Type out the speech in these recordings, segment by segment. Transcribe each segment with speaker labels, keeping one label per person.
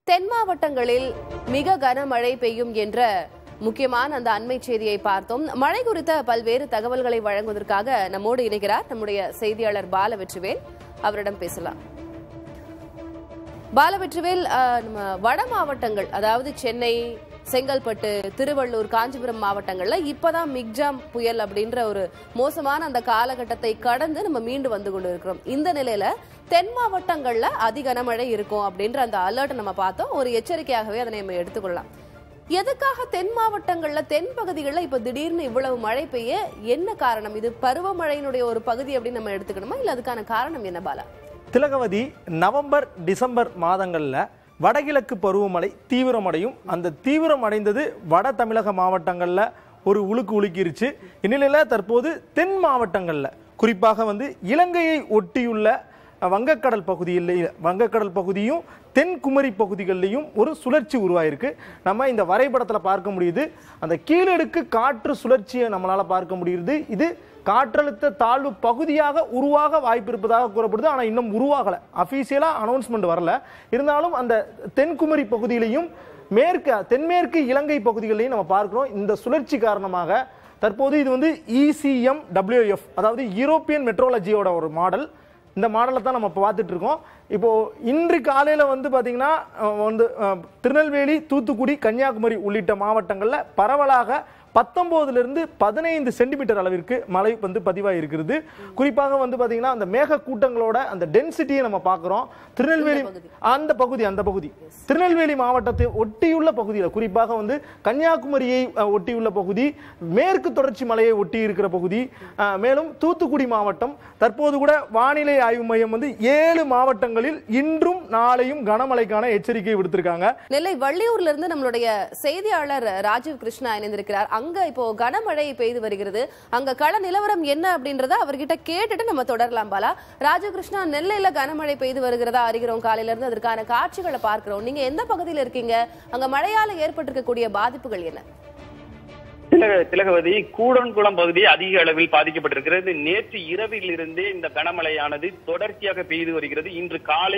Speaker 1: தென் மாவட்டங்களில் மிக கனமழை பெய்யும் என்ற முக்கியமான அந்த அண்மை செய்தியை பார்த்தோம் மழை குறித்த பல்வேறு தகவல்களை வழங்குவதற்காக நம்மோடு இணைகிறார் நம்முடைய செய்தியாளர் பாலவெற்றிவேல் அவரிடம் பேசலாம் பாலவெற்றிவேல் அஹ், நம்ம வட மாவட்டங்கள் அதாவது சென்னை செங்கல்பட்டு திருவள்ளூர் காஞ்சிபுரம் மாவட்டங்கள்ல இப்பதான் மிக்ஜாம் புயல் அப்படின்ற ஒரு மோசமான அந்த காலகட்டத்தை கடந்து நம்ம மீண்டு வந்து கொண்டு இருக்கிறோம் இந்த நிலையில தென் மாவட்டங்கள்ல அதிக கனமழை இருக்கும் அப்படின்ற அந்த அலர்ட் நம்ம பார்த்தோம் ஒரு எச்சரிக்கையாகவே அதனை நம்ம எடுத்துக்கொள்ளலாம் எதுக்காக தென் மாவட்டங்கள்ல தென் பகுதிகளில் இப்ப திடீர்னு இவ்வளவு மழை பெய்ய என்ன காரணம் இது பருவமழையினுடைய ஒரு பகுதி அப்படின்னு நம்ம எடுத்துக்கணுமா இல்ல அதுக்கான காரணம் என்ன பாலா
Speaker 2: திலகவதி நவம்பர் டிசம்பர் மாதங்களில் வடகிழக்கு பருவமழை தீவிரமடையும் அந்த தீவிரம் அடைந்தது வட தமிழக மாவட்டங்களில் ஒரு உலுக்கு உலுக்கிருச்சு இந்நிலையில் தற்போது தென் மாவட்டங்களில் குறிப்பாக வந்து இலங்கையை ஒட்டியுள்ள வங்கக்கடல் பகுதியில் வங்கக்கடல் பகுதியும் தென் குமரி பகுதிகளிலையும் ஒரு சுழற்சி உருவாயிருக்கு நம்ம இந்த வரைபடத்தில் பார்க்க முடியுது அந்த கீழடுக்கு காற்று சுழற்சியை நம்மளால் பார்க்க முடியுது இது காற்றழுத்த தாழ்வு பகுதியாக உருவாக வாய்ப்பு இருப்பதாக கூறப்படுது ஆனால் இன்னும் உருவாகலை அஃபீஷியலாக அனௌன்ஸ்மெண்ட் வரல இருந்தாலும் அந்த தென்குமரி பகுதியிலையும் மேற்கு தென்மேற்கு இலங்கை பகுதிகளையும் நம்ம பார்க்கிறோம் இந்த சுழற்சி காரணமாக தற்போது இது வந்து இசிஎம் டபிள்யூஎஃப் அதாவது யூரோப்பியன் மெட்ரோலஜியோட ஒரு மாடல் இந்த மாடலை தான் நம்ம இப்போ பார்த்துட்டு இருக்கோம் இப்போ இன்று காலையில் வந்து பார்த்தீங்கன்னா அஹ், வந்து அஹ், திருநெல்வேலி தூத்துக்குடி கன்னியாகுமரி உள்ளிட்ட மாவட்டங்களில் பரவலாக பத்தொம்போதுலேருந்து பதினைந்து சென்டிமீட்டர் அளவிற்கு மழை வந்து பதிவாகி இருக்கிறது குறிப்பாக வந்து பார்த்தீங்கன்னா அந்த மேக கூட்டங்களோட அந்த டென்சிட்டியை நம்ம பார்க்குறோம் திருநெல்வேலி அந்த பகுதி அந்த பகுதி திருநெல்வேலி மாவட்டத்தை ஒட்டியுள்ள பகுதியில் குறிப்பாக வந்து கன்னியாகுமரியை அஹ், ஒட்டியுள்ள பகுதி மேற்கு தொடர்ச்சி மலையை ஒட்டி இருக்கிற பகுதி அஹ், மேலும் தூத்துக்குடி மாவட்டம் தற்போது கூட வானிலை ஆய்வு மையம் வந்து ஏழு மாவட்டங்களில் இன்றும் நாளையும் கனமழைக்கான எச்சரிக்கை விடுத்திருக்காங்க
Speaker 1: நெல்லை வள்ளியூர்ல இருந்து நம்மளுடைய செய்தியாளர் ராஜீவ் கிருஷ்ணா இணைந்திருக்கிறார் அங்க இப்போ கனமழை பெய்து வருகிறது அங்க கள நிலவரம் என்ன அப்படின்றத அவர்கிட்ட கேட்டுட்டு நம்ம தொடரலாம் பாலா ராஜீவ் கிருஷ்ணா நெல்லையில கனமழை பெய்து வருகிறதா அறிகிறோம் காலையில இருந்து அதற்கான காட்சிகளை பார்க்கிறோம் நீங்க எந்த பகுதியில இருக்கீங்க அங்க மழையால ஏற்பட்டிருக்கக்கூடிய பாதிப்புகள் என்ன
Speaker 3: திலக திலகவதி கூடன்குளம் பகுதி அதிக அளவில் பாதிக்கப்பட்டிருக்கிறது நேற்று இரவில் இருந்தே இந்த கனமழையானது தொடர்ச்சியாக பெய்து வருகிறது இன்று காலை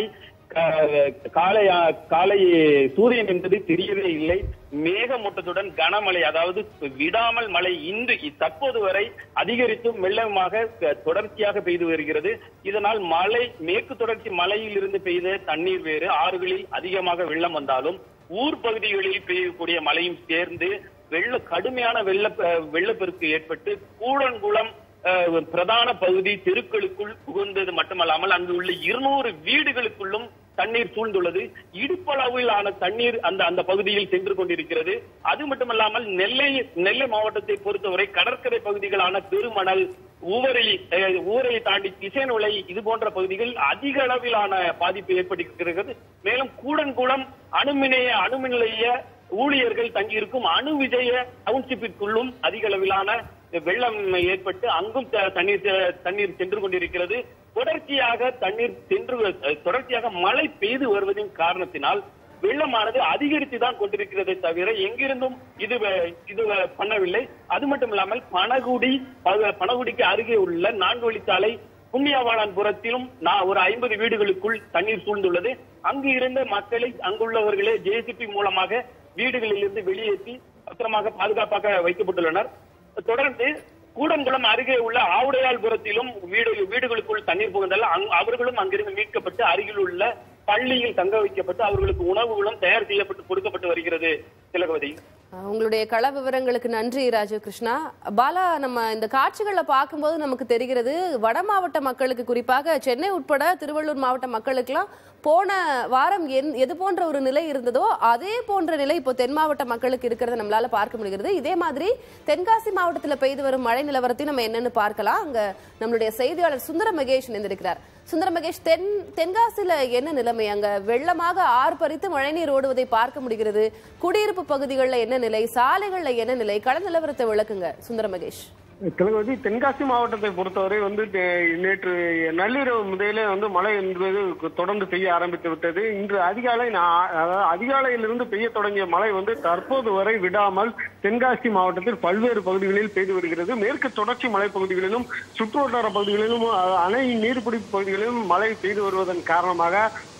Speaker 3: கா- காலை காலை சூரியன் என்பது தெரியவே இல்லை மேகமூட்டத்துடன் கனமழை அதாவது விடாமல் மழை இன்று தற்போது வரை அதிகரித்தும் மெல்லமாக க- தொடர்ச்சியாக பெய்து வருகிறது இதனால் மழை மேற்கு தொடர்ச்சி மலையில் இருந்து பெய்த தண்ணீர் வேறு ஆறுகளில் அதிகமாக வெள்ளம் வந்தாலும் ஊர் பகுதிகளில் பெய்யக்கூடிய மழையும் சேர்ந்து வெள்ள கடுமையான வெள்ள வெள்ளப்பெருக்கு ஏற்பட்டு கூடன்குளம் அஹ், ஒரு பிரதான பகுதி தெருக்களுக்குள் புகுந்தது மட்டுமல்லாமல் அங்கு உள்ள இருநூறு வீடுகளுக்குள்ளும் தண்ணீர் சூழ்ந்துள்ளது இடுப்பளவிலான தண்ணீர் அந்த அந்த பகுதியில் சென்று கொண்டிருக்கிறது அது மட்டுமல்லாமல் நெல்லை நெல்லை மாவட்டத்தை பொறுத்தவரை கடற்கரை பகுதிகளான பெருமணல் ஊவரை அஹ், ஊரை தாண்டி திசைநுலை இது போன்ற பகுதிகள் அதிக அளவிலான பாதிப்பு ஏற்பட்டிருக்கிறது மேலும் கூடன்குளம் அணுமினைய அணுமின் நிலைய ஊழியர்கள் தங்கியிருக்கும் அணு விஜய டவுன்ஷிப்பிற்குள்ளும் அதிக அளவிலான வெள்ளம் ஏற்பட்டு அங்கும் த- தண்ணீர் செ- தண்ணீர் சென்று கொண்டிருக்கிறது தொடர்ச்சியாக தண்ணீர் சென்று அஹ், தொடர்ச்சியாக மழை பெய்து வருவதின் காரணத்தினால் வெள்ளமானது அதிகரித்து தான் கொண்டிருக்கிறதை தவிர எங்கிருந்தும் இது வ- இது வ- பண்ணவில்லை அது மட்டும் இல்லாமல் பனகுடி ப- பனகுடிக்கு அருகே உள்ள நான்கு வழிச்சாலை புண்ணியவாளன் புறத்திலும் நான் ஒரு ஐம்பது வீடுகளுக்குள் தண்ணீர் சூழ்ந்துள்ளது அங்கு இருந்த மக்களை அங்குள்ளவர்களே ஜேசிபி மூலமாக வீடுகளில் இருந்து வெளியேற்றி பத்திரமாக பாதுகாப்பாக வைக்கப்பட்டுள்ளனர் தொடர்ந்து கூடங்குளம் அருகே உள்ள ஆவுடையாள்புரத்திலும் வீடு வீடுகளுக்குள் தண்ணீர் புகுந்தால் அங்- அவர்களும் அங்கிருந்து மீட்கப்பட்டு அருகில் உள்ள பள்ளியில் தங்க வைக்கப்பட்டு அவர்களுக்கு உணவுகளும் தயார் செய்யப்பட்டு கொடுக்கப்பட்டு வருகிறது திலகவதி
Speaker 1: அஹ் உங்களுடைய கள விவரங்களுக்கு நன்றி ராஜீவ் கிருஷ்ணா பாலா நம்ம இந்த காட்சிகளை பார்க்கும்போது நமக்கு தெரிகிறது வட மாவட்ட மக்களுக்கு குறிப்பாக சென்னை உட்பட திருவள்ளூர் மாவட்ட மக்களுக்கெல்லாம் போன வாரம் என்- எது போன்ற ஒரு நிலை இருந்ததோ அதே போன்ற நிலை இப்போ தென் மாவட்ட மக்களுக்கு இருக்கிறத நம்மளால பார்க்க முடிகிறது இதே மாதிரி தென்காசி மாவட்டத்தில் பெய்து வரும் மழை நிலவரத்தையும் நம்ம என்னன்னு பார்க்கலாம் அங்க நம்மளுடைய செய்தியாளர் சுந்தர மகேஷ் இணைந்திருக்கிறார் சுந்தர மகேஷ் தென் தென்காசியில என்ன நிலைமை அங்க வெள்ளமாக ஆர்ப்பரித்து மழைநீர் ஓடுவதை பார்க்க முடிகிறது குடியிருப்பு பகுதிகளில் என்ன நிலை சாலைகள்ல என்ன நிலை கள நிலவரத்தை விளக்குங்க சுந்தர மகேஷ்
Speaker 4: கிழக்கு தென்காசி மாவட்டத்தை பொறுத்தவரை வந்து தே- நேற்று நள்ளிரவு முதலே வந்து மழை என்பது தொடர்ந்து பெய்ய ஆரம்பித்து விட்டது இன்று அதிகாலை நா- அதாவது அதிகாலையிலிருந்து பெய்ய தொடங்கிய மழை வந்து தற்போது வரை விடாமல் தென்காசி மாவட்டத்தில் பல்வேறு பகுதிகளில் பெய்து வருகிறது மேற்கு தொடர்ச்சி மலைப்பகுதிகளிலும் சுற்றுவட்டார பகுதிகளிலும் அஹ், அணை நீர்பிடிப்பு பகுதிகளிலும் மழை பெய்து வருவதன் காரணமாக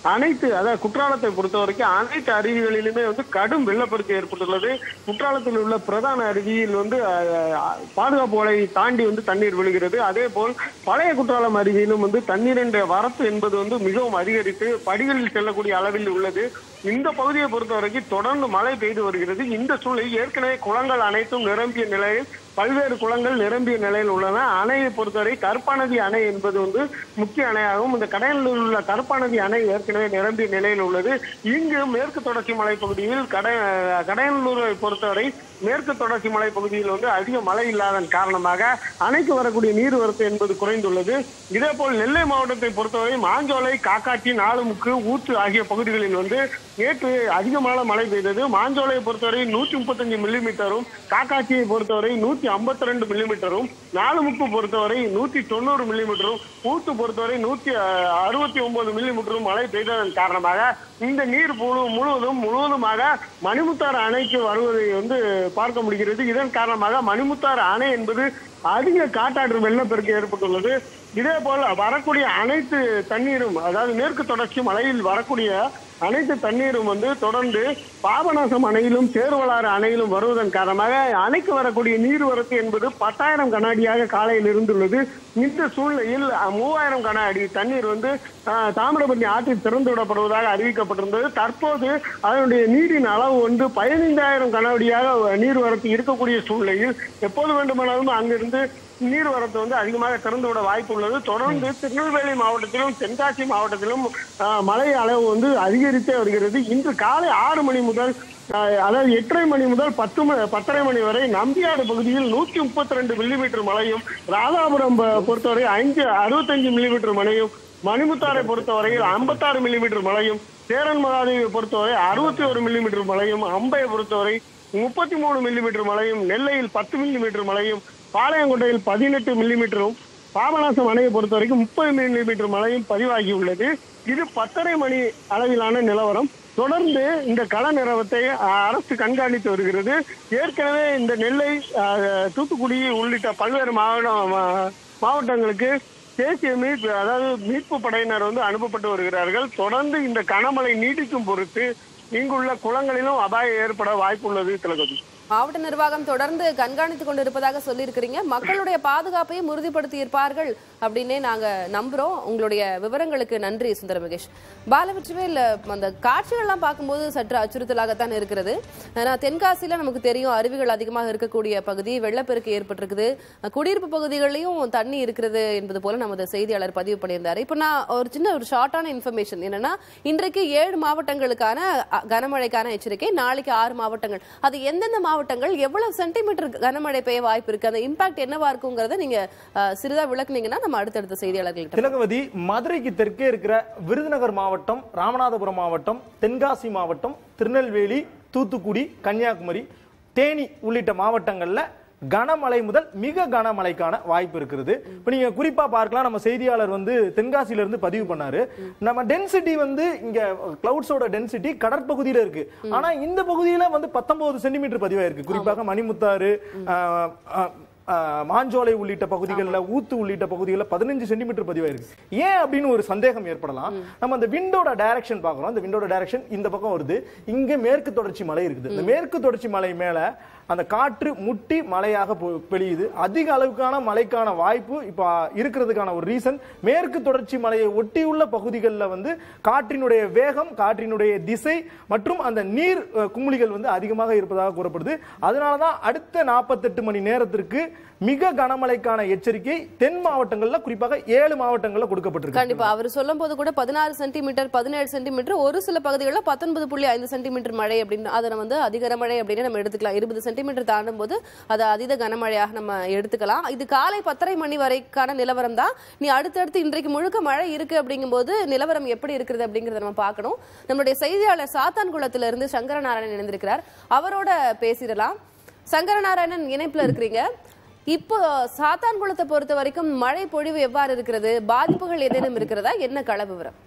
Speaker 4: அனைத்து அதாவது குற்றாலத்தை பொறுத்த வரைக்கும் அனைத்து அருவிகளிலுமே வந்து கடும் வெள்ளப்பெருக்கு ஏற்பட்டுள்ளது குற்றாலத்தில் உள்ள பிரதான அருவியில் வந்து அஹ், பாதுகாப்பு வலை தாண்டி வந்து தண்ணீர் விழுகிறது அதே போல் பழைய குற்றாலம் அருவியிலும் வந்து தண்ணீரின் வரத்து என்பது வந்து மிகவும் அதிகரித்து படிகளில் செல்லக்கூடிய அளவில் உள்ளது இந்த பகுதியை பொறுத்த வரைக்கும் தொடர்ந்து மழை பெய்து வருகிறது இந்த சூழலில் ஏற்கனவே குளங்கள் அனைத்தும் நிரம்பிய நிலையில் பல்வேறு குளங்கள் நிரம்பிய நிலையில் உள்ளன அணையை பொறுத்தவரை கருப்பாநதி அணை என்பது வந்து முக்கிய அணையாகும் இந்த கடலில் உள்ள கருப்பாநதி அணை ஏற்கனவே நிரம்பிய நிலையில் உள்ளது இங்கு மேற்கு தொடர்ச்சி மலை பகுதியில் கட கடையனூரை பொறுத்தவரை மேற்கு தொடர்ச்சி மலை பகுதியில் வந்து அதிக மழை இல்லாதன் காரணமாக அணைக்கு வரக்கூடிய நீர்வரத்து என்பது குறைந்துள்ளது இதேபோல் நெல்லை மாவட்டத்தை பொறுத்தவரை மாஞ்சோலை காக்காட்சி நாலுமுக்கு ஊற்று ஆகிய பகுதிகளில் வந்து நேற்று அதிகமான மழை பெய்தது மாஞ்சோலையை பொறுத்தவரை நூற்றி முப்பத்தஞ்சு மில்லிமீட்டரும் காக்காட்சியை பொறுத்தவரை நூற்றி ஐம்பத்தி ரெண்டு மில்லிமீட்டரும் நாலுமுக்கு பொறுத்தவரை நூற்றி தொண்ணூறு மில்லிமீட்டரும் ஊத்து பொறுத்தவரை நூற்றி அறுபத்தி ஒன்பது மில்லிமீட்டரும் மழை பெய்ததன் காரணமாக இந்த நீர் முழு- முழுவதும் முழுவதுமாக மணிமுத்தாறு அணைக்கு வருவதை வந்து பார்க்க முடிகிறது இதன் காரணமாக மணிமுத்தாறு அணை என்பது அதிக காட்டாற்று வெள்ளப்பெருக்கு ஏற்பட்டுள்ளது இதே போல் வரக்கூடிய அனைத்து தண்ணீரும் அதாவது மேற்கு தொடர்ச்சி மலையில் வரக்கூடிய அனைத்து தண்ணீரும் வந்து தொடர்ந்து பாபநாசம் அணையிலும் சேர்வலாறு அணையிலும் வருவதன் காரணமாக அணைக்கு வரக்கூடிய நீர்வரத்து என்பது பத்தாயிரம் கண்ணாடியாக காலையில் இருந்துள்ளது இந்த சூழ்நிலையில் அஹ், மூவாயிரம் கன அடி தண்ணீர் வந்து அஹ், தாமிரபரணி ஆற்றில் திறந்து விடப்படுவதாக அறிவிக்கப்பட்டிருந்தது தற்போது அதனுடைய நீரின் அளவு வந்து பதினைந்தாயிரம் கன அடியாக நீர்வரத்து இருக்கக்கூடிய சூழ்நிலையில் எப்போது வேண்டுமானாலும் அங்கிருந்து நீர்வரத்து வந்து அதிகமாக திறந்து விட வாய்ப்பு உள்ளது தொடர்ந்து திருநெல்வேலி மாவட்டத்திலும் தென்காசி மாவட்டத்திலும் அஹ், மழை அளவு வந்து அதிகரித்தே வருகிறது இன்று காலை ஆறு மணி முதல் அஹ், அதாவது எட்டரை மணி முதல் பத்து ம- பத்தரை மணி வரை நம்பியாடு பகுதியில் நூற்றி முப்பத்தி ரெண்டு மில்லிமீட்டர் மழையும் ராதாபுரம் ப- பொறுத்தவரை ஐந்து அறுபத்தஞ்சு மில்லிமீட்டர் மழையும் மணிமுத்தாரை பொறுத்தவரையில் ஐம்பத்தாறு மில்லிமீட்டர் மழையும் சேரன் மகாதேவியை பொறுத்தவரை அறுபத்தி ஒரு மில்லிமீட்டர் மழையும் அம்பையை பொறுத்தவரை முப்பத்தி மூணு மில்லிமீட்டர் மழையும் நெல்லையில் பத்து மில்லிமீட்டர் மழையும் பாளையங்கோட்டையில் பதினெட்டு மில்லிமீட்டரும் பாபநாசம் அணையை பொறுத்த வரைக்கும் முப்பது மில்லிமீட்டர் மழையும் பதிவாகியுள்ளது இது பத்தரை மணி அளவிலான நிலவரம் தொடர்ந்து இந்த கள நிலவரத்தை அஹ், அரசு கண்காணித்து வருகிறது ஏற்கனவே இந்த நெல்லை அஹ், தூத்துக்குடி உள்ளிட்ட பல்வேறு மாவட்டம் மா- மாவட்டங்களுக்கு தேசிய மீட்பு அதாவது மீட்பு படையினர் வந்து அனுப்பப்பட்டு வருகிறார்கள் தொடர்ந்து இந்த கனமழை நீடிக்கும் பொறுத்து இங்குள்ள குளங்களிலும் அபாயம் ஏற்பட வாய்ப்புள்ளது திலகதி
Speaker 1: மாவட்ட நிர்வாகம் தொடர்ந்து கண்காணித்துக் கொண்டிருப்பதாக சொல்லியிருக்கிறீங்க மக்களுடைய பாதுகாப்பையும் உறுதிப்படுத்தி இருப்பார்கள் அப்படின்னே நாங்க நம்புறோம் உங்களுடைய விவரங்களுக்கு நன்றி சுந்தர மகேஷ் பாலவிற்றுவேல் அந்த காட்சிகள்லாம் பார்க்கும்போது சற்று அச்சுறுத்தலாகத்தான் இருக்கிறது ஏன்னா தென்காசியில நமக்கு தெரியும் அருவிகள் அதிகமாக இருக்கக்கூடிய பகுதி வெள்ளப்பெருக்கு ஏற்பட்டிருக்குது குடியிருப்பு பகுதிகளிலும் தண்ணி இருக்கிறது என்பது போல நமது செய்தியாளர் பதிவு பண்ணியிருந்தாரு இப்போ நான் ஒரு சின்ன ஒரு ஷார்ட்டான இன்ஃபர்மேஷன் என்னன்னா இன்றைக்கு ஏழு மாவட்டங்களுக்கான அ, கனமழைக்கான எச்சரிக்கை நாளைக்கு ஆறு மாவட்டங்கள் அது எந்தெந்த மாவட்டங்கள் எவ்வளவு சென்டிமீட்டர் கனமழை பெய்ய வாய்ப்பு இருக்கு அந்த இம்பாக்ட் என்னவா இருக்குங்கிறத நீங்க அ, சிறிதா விளக்குனீங்கன்னா நம்ம அடுத்தடுத்த செய்தியாளர்கள்ட்ட
Speaker 2: திலகவதி மதுரைக்கு தெற்கே இருக்கிற விருதுநகர் மாவட்டம் ராமநாதபுரம் மாவட்டம் தென்காசி மாவட்டம் திருநெல்வேலி தூத்துக்குடி கன்னியாகுமரி தேனி உள்ளிட்ட மாவட்டங்கள்ல கனமழை முதல் மிக கனமழைக்கான வாய்ப்பு இருக்கிறது இப்ப நீங்க குறிப்பா பார்க்கலாம் நம்ம செய்தியாளர் வந்து தென்காசியில இருந்து பதிவு பண்ணாரு நம்ம டென்சிட்டி வந்து இங்க கிளவுட்ஸோட டென்சிட்டி கடற்பகுதியில இருக்கு ஆனா இந்த பகுதியில வந்து 19 சென்டிமீட்டர் பதிவாயிருக்கு குறிப்பாக மணிமுத்தாறு ஆஹ், ஆஹ், ஆஹ், மாஞ்சோலை உள்ளிட்ட பகுதிகளில் ஊத்து உள்ளிட்ட பகுதிகளில் பதினஞ்சு சென்டிமீட்டர் பதிவாயிருக்கு ஏன் அப்படின்னு ஒரு சந்தேகம் ஏற்படலாம் நம்ம அந்த விண்டோட டைரக்ஷன் பார்க்குறோம் அந்த விண்டோட டைரக்ஷன் இந்த பக்கம் வருது இங்க மேற்கு தொடர்ச்சி மலை இருக்குது இந்த மேற்கு தொடர்ச்சி மலை மேல அந்த காற்று முட்டி மழையாக பொ- பெய்யுது அதிக அளவுக்கான மழைக்கான வாய்ப்பு இப்போ இருக்கிறதுக்கான ஒரு ரீசன் மேற்கு தொடர்ச்சி மலையை ஒட்டியுள்ள பகுதிகளில் வந்து காற்றினுடைய வேகம் காற்றினுடைய திசை மற்றும் அந்த நீர் அஹ், குமிழிகள் வந்து அதிகமாக இருப்பதாக கூறப்படுது அதனால தான் அடுத்த நாற்பத்தெட்டு மணி நேரத்திற்கு மிக கனமழைக்கான எச்சரிக்கை தென் மாவட்டங்கள்ல குறிப்பாக ஏழு மாவட்டங்கள்ல கொடுக்கப்பட்டிருக்கு
Speaker 1: கண்டிப்பா அவர் சொல்லும் போது கூட பதினாறு சென்டிமீட்டர் பதினேழு சென்டிமீட்டர் ஒரு சில பகுதிகளில் பத்தொன்பது புள்ளி ஐந்து சென்டிமீட்டர் மழை அப்படின்னு அதை வந்து அதிக கனமழை அப்படின்னு நம்ம எடுத்துக்கலாம் இருபது சென்டிமீட்டர் தாண்டும் போது அதை அதீத கனமழையாக நம்ம எடுத்துக்கலாம் இது காலை பத்தரை மணி வரைக்கான நிலவரம் தான் நீ அடுத்தடுத்து இன்றைக்கு முழுக்க மழை இருக்கு அப்படிங்கும்போது நிலவரம் எப்படி இருக்கிறது அப்படிங்கறத நம்ம பார்க்கணும் நம்மளுடைய செய்தியாளர் சாத்தான்குளத்துல இருந்து சங்கரநாராயணன் இணைந்திருக்கிறார் அவரோட பேசிடலாம் சங்கரநாராயணன் இணைப்புல இருக்கிறீங்க இப்போ சாத்தான்குளத்தை பொறுத்த வரைக்கும் மழை பொழிவு எவ்வாறு இருக்கிறது பாதிப்புகள் ஏதேனும் இருக்கிறதா என்ன கள விவரம்